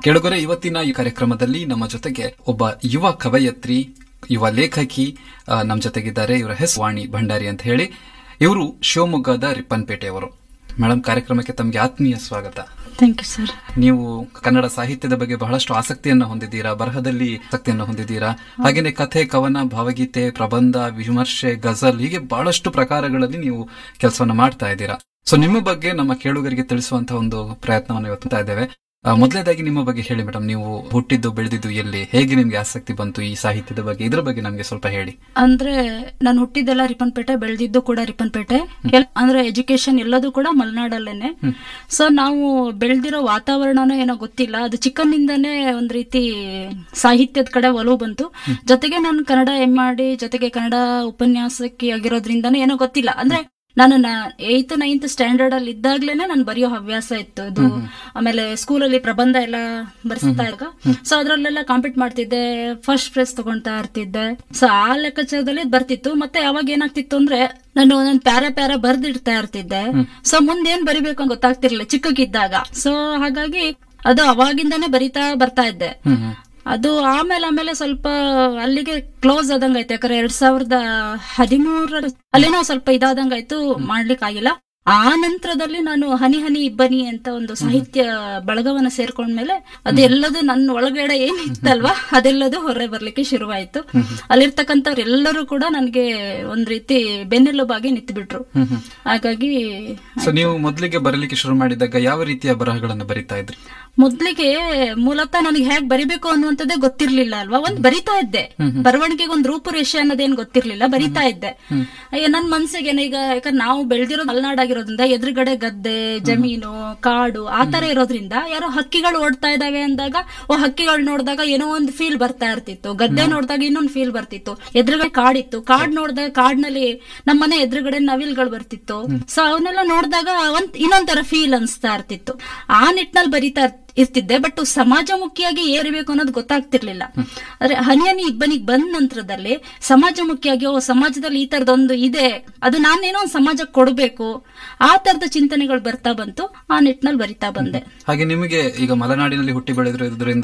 ಕೆಳಗರೆ ಇವತ್ತಿನ ಈ ಕಾರ್ಯಕ್ರಮದಲ್ಲಿ ನಮ್ಮ ಜೊತೆಗೆ ಒಬ್ಬ ಯುವ ಕವಯತ್ರಿ ಯುವ ಲೇಖಕಿ ಆ, ನಮ್ಮ ಜೊತೆಗಿದ್ದಾರೆ ಇವರ ಹೆಸರು ವಾಣಿ ಭಂಡಾರಿ ಅಂತ ಹೇಳಿ ಇವರು ಶಿವಮೊಗ್ಗದ ರಿಪ್ಪನ್ಪೇಟೆಯವರು ಮೇಡಮ್ ಕಾರ್ಯಕ್ರಮಕ್ಕೆ ತಮಗೆ ಆತ್ಮೀಯ ಸ್ವಾಗತ ಥ್ಯಾಂಕ್ ಯು ಸರ್ ನೀವು ಕನ್ನಡ ಸಾಹಿತ್ಯದ ಬಗ್ಗೆ ಬಹಳಷ್ಟು ಆಸಕ್ತಿಯನ್ನ ಹೊಂದಿದ್ದೀರಾ ಬರಹದಲ್ಲಿ ಆಸಕ್ತಿಯನ್ನ ಹೊಂದಿದ್ದೀರಾ ಹಾಗೇನೆ ಕಥೆ ಕವನ ಭಾವಗೀತೆ ಪ್ರಬಂಧ ವಿಮರ್ಶೆ ಗಜಲ್ ಹೀಗೆ ಬಹಳಷ್ಟು ಪ್ರಕಾರಗಳಲ್ಲಿ ನೀವು ಕೆಲಸವನ್ನ ಮಾಡ್ತಾ ಇದ್ದೀರಾ ಸೊ ನಿಮ್ಮ ಬಗ್ಗೆ ನಮ್ಮ ಕೇಳುಗರಿಗೆ ತಿಳಿಸುವಂತಹ ಒಂದು ಪ್ರಯತ್ನವನ್ನು ಇವತ್ತು ಮಾಡ್ತಾ ಇದ್ದೇವೆ ಆ, ಮೊದಲನೇದಾಗಿ ನಿಮ್ಮ ಬಗ್ಗೆ ಹೇಳಿ ಮೇಡಮ್ ನೀವು ಹುಟ್ಟಿದ್ದು ಬೆಳೆದಿದ್ದು ಎಲ್ಲಿ ಹೇಗೆ ನಿಮ್ಗೆ ಆಸಕ್ತಿ ಬಂತು ಈ ಸಾಹಿತ್ಯದ ಬಗ್ಗೆ ಇದ್ರ ಬಗ್ಗೆ ನಮ್ಗೆ ಸ್ವಲ್ಪ ಹೇಳಿ ಅಂದ್ರೆ ನಾನು ಹುಟ್ಟಿದ್ದೆಲ್ಲ ರಿಪ್ಪನ್ಪೇಟೆ ಬೆಳೆದಿದ್ದು ಕೂಡ ರಿಪ್ಪನ್ಪೇಟೆ ಎಲ್- ಅಂದ್ರೆ ಎಜುಕೇಶನ್ ಎಲ್ಲದೂ ಕೂಡ ಮಲೆನಾಡಲ್ಲೇನೆ ಸೊ ನಾವು ಬೆಳೆದಿರೋ ವಾತಾವರಣನೂ ಏನೋ ಗೊತ್ತಿಲ್ಲ ಅದು ಚಿಕ್ಕಂದಿಂದನೇ ಒಂದ್ ರೀತಿ ಸಾಹಿತ್ಯದ ಕಡೆ ಒಲವು ಬಂತು ಜೊತೆಗೆ ನಾನು ಕನ್ನಡ ಎಂ ಮಾಡಿ ಜೊತೆಗೆ ಕನ್ನಡ ಉಪನ್ಯಾಸಕಿ ಆಗಿರೋದ್ರಿಂದನೂ ಏನೋ ಗೊತ್ತಿಲ್ಲ ಅಂದ್ರೆ ನಾನು ಏಯ್ತ್ ನೈನ್ತ್ ಸ್ಟ್ಯಾಂಡರ್ಡ್ ಅಲ್ಲಿ ಇದ್ದಾಗ್ಲೇನೆ ನಾನು ಬರೆಯೋ ಹವ್ಯಾಸ ಇತ್ತು ಅದು ಆಮೇಲೆ ಸ್ಕೂಲಲ್ಲಿ ಪ್ರಬಂಧ ಎಲ್ಲ ಬರ್ಸ್ತಾ ಇದ್ದಾಗ ಸೊ ಅದ್ರಲ್ಲೆಲ್ಲ ಕಾಂಪೀಟ್ ಮಾಡ್ತಿದ್ದೆ ಫಸ್ಟ್ ಪ್ರೈಸ್ ತಗೊಂತಾ ಇರ್ತಿದ್ದೆ ಸೊ ಆ ಲೆಕ್ಕಾಚಾರದಲ್ಲಿ ಇದ್ ಬರ್ತಿತ್ತು ಮತ್ತೆ ಯಾವಾಗ ಏನಾಗ್ತಿತ್ತು ಅಂದ್ರೆ ನಾನು ಒಂದೊಂದ್ ಪ್ಯಾರ ಪ್ಯಾರ ಬರ್ದಿಡ್ತಾ ಇರ್ತಿದ್ದೆ ಸೊ ಮುಂದೆ ಏನ್ ಬರಿಬೇಕು ಅಂತ ಗೊತ್ತಾಗ್ತಿರ್ಲಿಲ್ಲ ಚಿಕ್ಕಕ್ಕಿದ್ದಾಗ ಸೊ ಹಾಗಾಗಿ ಅದು ಅವಾಗಿಂದಾನೇ ಬರಿತಾ ಬರ್ತಾ ಇದ್ದೆ ಹ್ಮ್ ಹ್ಮ್ ಅದು ಆಮೇಲೆ ಆಮೇಲೆ ಸ್ವಲ್ಪ ಅಲ್ಲಿಗೆ ಕ್ಲೋಸ್ ಆದಂಗಾಯ್ತು ಯಾಕಂದ್ರೆ ಎರಡ್ ಸಾವಿರದ ಹದಿಮೂರರ ಅಲ್ಲೇನೋ ಸ್ವಲ್ಪ ಇದಾದಂಗಾಯ್ತು ಮಾಡ್ಲಿಕ್ಕೆ ಆಗಿಲ್ಲ ಆ ನಂತರದಲ್ಲಿ ನಾನು ಹನಿ ಹನಿ ಇಬ್ಬನಿ ಅಂತ ಒಂದು ಸಾಹಿತ್ಯ ಬಳಗವನ್ನ ಸೇರ್ಕೊಂಡ್ಮೇಲೆ ಅದೆಲ್ಲದು ನನ್ನ ಒಳಗಡೆ ಏನಿತ್ತಲ್ವಾ ಅದೆಲ್ಲದು ಹೊರ ಬರ್ಲಿಕ್ಕೆ ಶುರುವಾಯ್ತು ಅಲ್ಲಿರ್ತಕ್ಕಂಥವ್ರೆಲ್ಲರೂ ಕೂಡ ನನ್ಗೆ ಒಂದ್ ರೀತಿ ಬೆನ್ನೆಲುಬಾಗಿ ನಿಂತ್ಬಿಟ್ರು ಹ್ಮ್ ಹ್ಮ್ ಹಾಗಾಗಿ ಸೊ ನೀವು ಮೊದಲಿಗೆ ಬರಲಿಕ್ಕೆ ಶುರು ಮಾಡಿದಾಗ ಯಾವ ರೀತಿಯ ಬರಹಗಳನ್ನು ಬರಿತಾ ಇದ್ರಿ ಮೊದ್ಲಿಗೆ ಮೂಲತಃ ನನಗೆ ಹೇಗ್ ಬರಿಬೇಕು ಅನ್ನುವಂಥದ್ದೇ ಗೊತ್ತಿರ್ಲಿಲ್ಲ ಅಲ್ವಾ ಒಂದ್ ಬರಿತಾ ಇದ್ದೆ ಬರವಣಿಗೆಗೆ ಒಂದ್ ರೂಪುರೇಷೆ ಅನ್ನೋದೇನ್ ಗೊತ್ತಿರ್ಲಿಲ್ಲ ಬರಿತಾ ಇದ್ದೆ ಅಯ್ಯ, ನನ್ ಮನ್ಸಿಗೆ ಈಗ ಯಾಕಂದ್ರೆ ನಾವು ಬೆಳೆದಿರೋದು ಮಲೆನಾಡಾಗಿರೋದ್ರಿಂದ ಎದುರುಗಡೆ ಗದ್ದೆ ಜಮೀನು ಕಾಡು ಆ ತರ ಇರೋದ್ರಿಂದ ಯಾರೋ ಹಕ್ಕಿಗಳು ಓಡ್ತಾ ಇದಾವೆ ಅಂದಾಗ ಓ ಹಕ್ಕಿಗಳು ನೋಡಿದಾಗ ಏನೋ ಒಂದು ಫೀಲ್ ಬರ್ತಾ ಇರ್ತಿತ್ತು ಗದ್ದೆ ನೋಡಿದಾಗ ಇನ್ನೊಂದು ಫೀಲ್ ಬರ್ತಿತ್ತು ಎದುರುಗಡೆ ಕಾಡಿತ್ತು ಕಾಡ್ ನೋಡಿದಾಗ ಕಾಡ್ನಲ್ಲಿ ನಮ್ಮನೆ ಎದುರುಗಡೆ ನವಿಲ್ಗಳು ಬರ್ತಿತ್ತು ಸೊ ಅವನ್ನೆಲ್ಲ ನೋಡಿದಾಗ ಒಂದ್ ಇನ್ನೊಂದ್ ತರ ಫೀಲ್ ಅನ್ಸ್ತಾ ಇರ್ತಿತ್ತು ಆ ನಿಟ್ಟಿನಲ್ಲಿ ಬರಿತಾ ಇರ್ತ- ಇರ್ತಿದ್ದೆ ಬಟ್ ಸಮಾಜಮುಖಿಯಾಗಿ ಏರಬೇಕು ಅನ್ನೋದು ಗೊತ್ತಾಗ್ತಿರ್ಲಿಲ್ಲ ಆದ್ರೆ ಹನಿ ಹನಿ ಇಬ್ಬನಿಗೆ ಬಂದ ನಂತರದಲ್ಲಿ ಸಮಾಜಮುಖಿಯಾಗಿ ಓ ಸಮಾಜದಲ್ಲಿ ಈ ತರದೊಂದು ಇದೆ ಅದು ನಾನೇನೋ ಒಂದು ಸಮಾಜಕ್ಕೆ ಕೊಡಬೇಕು ಆ ತರದ ಚಿಂತನೆಗಳು ಬರ್ತಾ ಬಂತು ಆ ನಿಟ್ಟಿನಲ್ಲಿ ಬರಿತಾ ಬಂದೆ ಹಾಗೆ ನಿಮಗೆ ಈಗ ಮಲೆನಾಡಿನಲ್ಲಿ ಹುಟ್ಟಿ ಬೆಳೆದಿರೋದ್ರಿಂದ